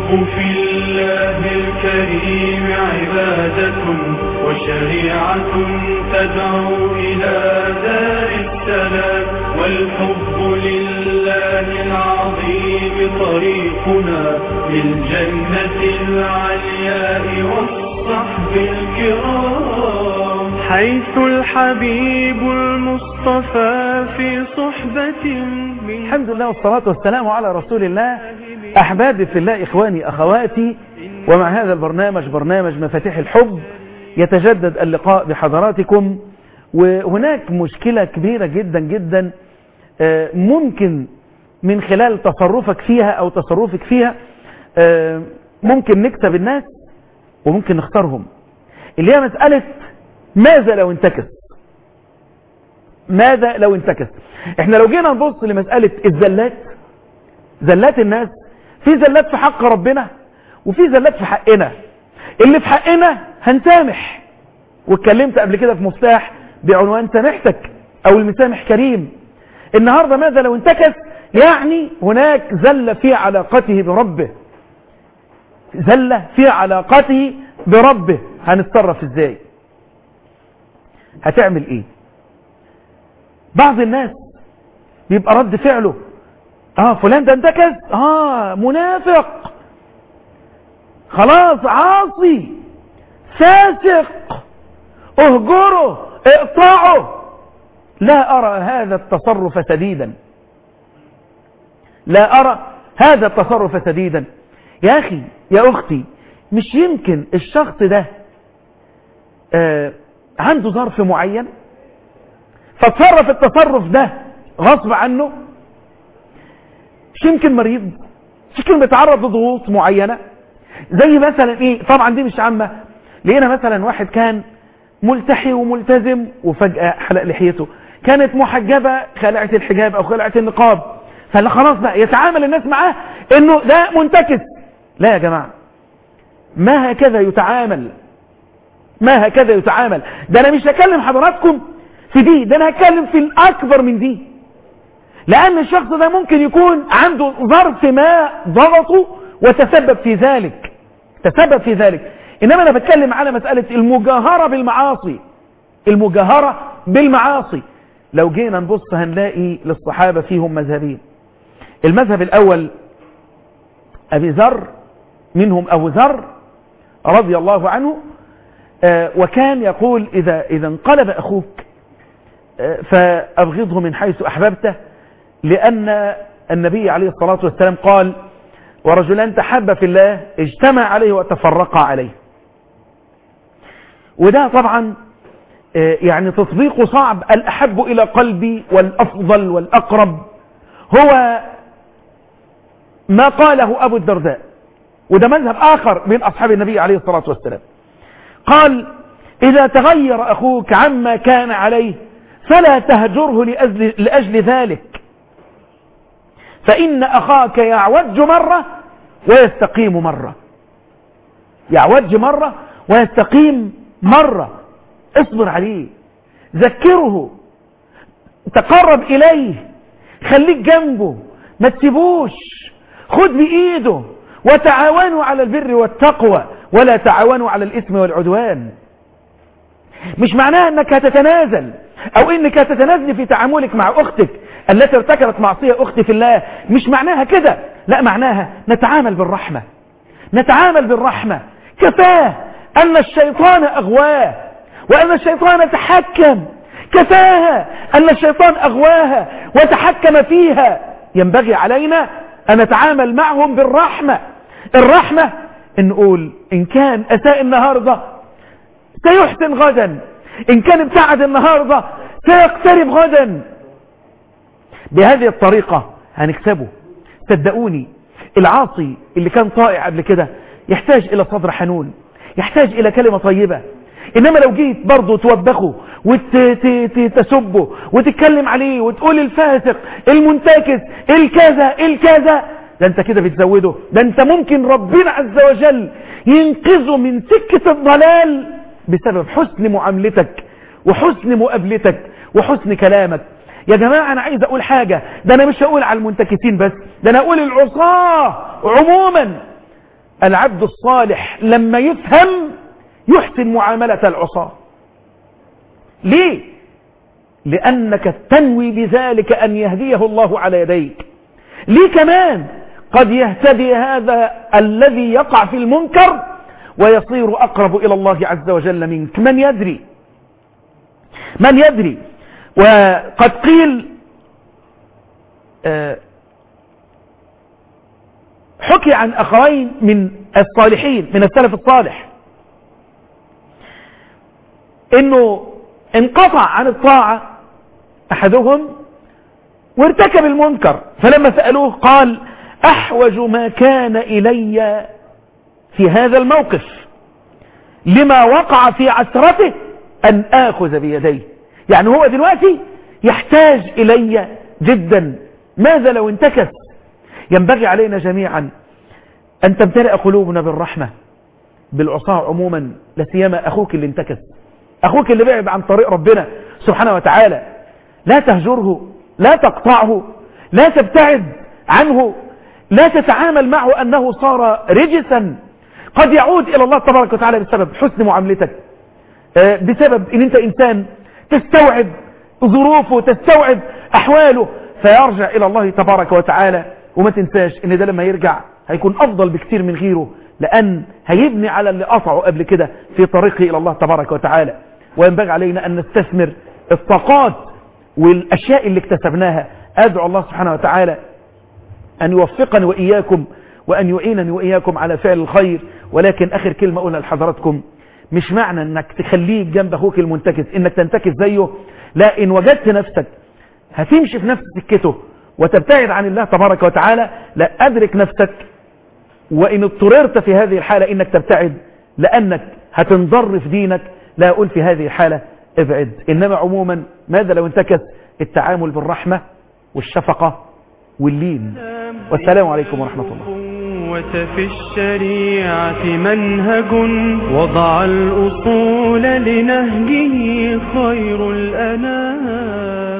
الحب في الله الكريم عبادة وشريعة تدعو إلى دار السلام والحب لله العظيم طريقنا للجنة العلياء والصحب الكرام حيث الحبيب المصطفى في صحبة من الحمد لله والصلاة والسلام على رسول الله أحبابي في الله إخواني أخواتي ومع هذا البرنامج برنامج مفاتيح الحب يتجدد اللقاء بحضراتكم وهناك مشكلة كبيرة جدا جدا آه، ممكن من خلال تصرفك فيها أو تصرفك فيها آه، ممكن نكسب الناس وممكن نختارهم اللي هي مسألة ماذا لو انتكس ماذا لو انتكس احنا لو جينا نبص لمسألة الزلات زلات الناس في زلات في حق ربنا وفي زلات في حقنا اللي في حقنا هنسامح واتكلمت قبل كده في مفتاح بعنوان سامحتك او المسامح كريم النهاردة ماذا لو انتكس يعني هناك زلة في علاقته بربه زلة في علاقته بربه هنتصرف ازاي هتعمل ايه بعض الناس بيبقى رد فعله اه فلان ده انتكس اه منافق خلاص عاصي فاسق اهجره اقطعه لا ارى هذا التصرف سديدا لا ارى هذا التصرف سديدا يا اخي يا اختي مش يمكن الشخص ده آه عنده ظرف معين فتصرف التصرف ده غصب عنه مش يمكن مريض مش يمكن بيتعرض لضغوط معينة زي مثلا ايه طبعا دي مش عامة لقينا مثلا واحد كان ملتحي وملتزم وفجأة حلق لحيته كانت محجبة خلعت الحجاب او خلعت النقاب فلا خلاص بقى يتعامل الناس معاه انه ده منتكس لا يا جماعة ما هكذا يتعامل ما هكذا يتعامل ده انا مش هكلم حضراتكم في دي ده انا هتكلم في الاكبر من دي لان الشخص ده ممكن يكون عنده ظرف ما ضغطه وتسبب في ذلك تسبب في ذلك انما انا بتكلم على مسألة المجاهرة بالمعاصي المجاهرة بالمعاصي لو جينا نبص هنلاقي للصحابة فيهم مذهبين المذهب الاول ابي ذر منهم ابو ذر رضي الله عنه آه وكان يقول اذا اذا انقلب اخوك فأبغضه من حيث أحببته لأن النبي عليه الصلاة والسلام قال ورجلان تحب في الله اجتمع عليه وتفرقا عليه وده طبعا يعني تطبيقه صعب الأحب إلى قلبي والأفضل والأقرب هو ما قاله أبو الدرداء وده مذهب آخر من أصحاب النبي عليه الصلاة والسلام قال إذا تغير أخوك عما كان عليه فلا تهجره لأجل, لأجل ذلك فإن أخاك يعوج مرة ويستقيم مرة يعوج مرة ويستقيم مرة اصبر عليه ذكره تقرب إليه خليك جنبه ما تسيبوش خد بإيده وتعاونوا على البر والتقوى ولا تعاونوا على الإثم والعدوان مش معناها انك هتتنازل او انك هتتنازلي في تعاملك مع اختك التي ارتكبت معصية اختي في الله مش معناها كده لا معناها نتعامل بالرحمة نتعامل بالرحمة كفاه ان الشيطان اغواه وان الشيطان تحكم كفاها ان الشيطان اغواها وتحكم فيها ينبغي علينا ان نتعامل معهم بالرحمة الرحمة نقول ان كان اساء النهاردة سيحسن غدا ان كان ابتعد النهاردة سيقترب غدا بهذه الطريقة هنكسبه صدقوني العاصي اللي كان طائع قبل كده يحتاج الى صدر حنون يحتاج الى كلمة طيبة انما لو جيت برضه توبخه وتسبه وتتكلم عليه وتقول الفاسق المنتكس الكذا الكذا ده انت كده بتزوده ده انت ممكن ربنا عز وجل ينقذه من سكة الضلال بسبب حسن معاملتك وحسن مقابلتك وحسن كلامك يا جماعة انا عايز اقول حاجة ده انا مش هقول على المنتكسين بس ده انا اقول العصاة عموما العبد الصالح لما يفهم يحسن معاملة العصاة ليه لأنك تنوي بذلك أن يهديه الله على يديك ليه كمان قد يهتدي هذا الذي يقع في المنكر ويصير أقرب إلى الله عز وجل منك من يدري من يدري وقد قيل حكي عن أخوين من الصالحين من السلف الصالح انه انقطع عن الطاعة احدهم وارتكب المنكر فلما سألوه قال احوج ما كان الي في هذا الموقف لما وقع في عسرته ان اخذ بيديه يعني هو دلوقتي يحتاج الي جدا ماذا لو انتكس ينبغي علينا جميعا ان تمتلئ قلوبنا بالرحمة بالعصاة عموما لسيما اخوك اللي انتكس اخوك اللي بعد عن طريق ربنا سبحانه وتعالى لا تهجره لا تقطعه لا تبتعد عنه لا تتعامل معه انه صار رجسا قد يعود الى الله تبارك وتعالى بسبب حسن معاملتك بسبب ان انت انسان تستوعب ظروفه تستوعب احواله فيرجع الى الله تبارك وتعالى وما تنساش ان ده لما يرجع هيكون افضل بكتير من غيره لان هيبني على اللي قطعه قبل كده في طريقه الى الله تبارك وتعالى وينبغي علينا ان نستثمر الطاقات والاشياء اللي اكتسبناها ادعو الله سبحانه وتعالى ان يوفقني واياكم وان يعينني واياكم على فعل الخير ولكن اخر كلمة اقولها لحضراتكم مش معنى انك تخليك جنب اخوك المنتكس انك تنتكس زيه لا ان وجدت نفسك هتمشي في نفس سكته وتبتعد عن الله تبارك وتعالى لا ادرك نفسك وان اضطررت في هذه الحالة انك تبتعد لانك هتنضر في دينك لا اقول في هذه الحالة ابعد انما عموما ماذا لو انتكس التعامل بالرحمة والشفقة واللين والسلام عليكم ورحمة الله وفي الشريعة منهج وضع الأصول لنهجه خير الأنام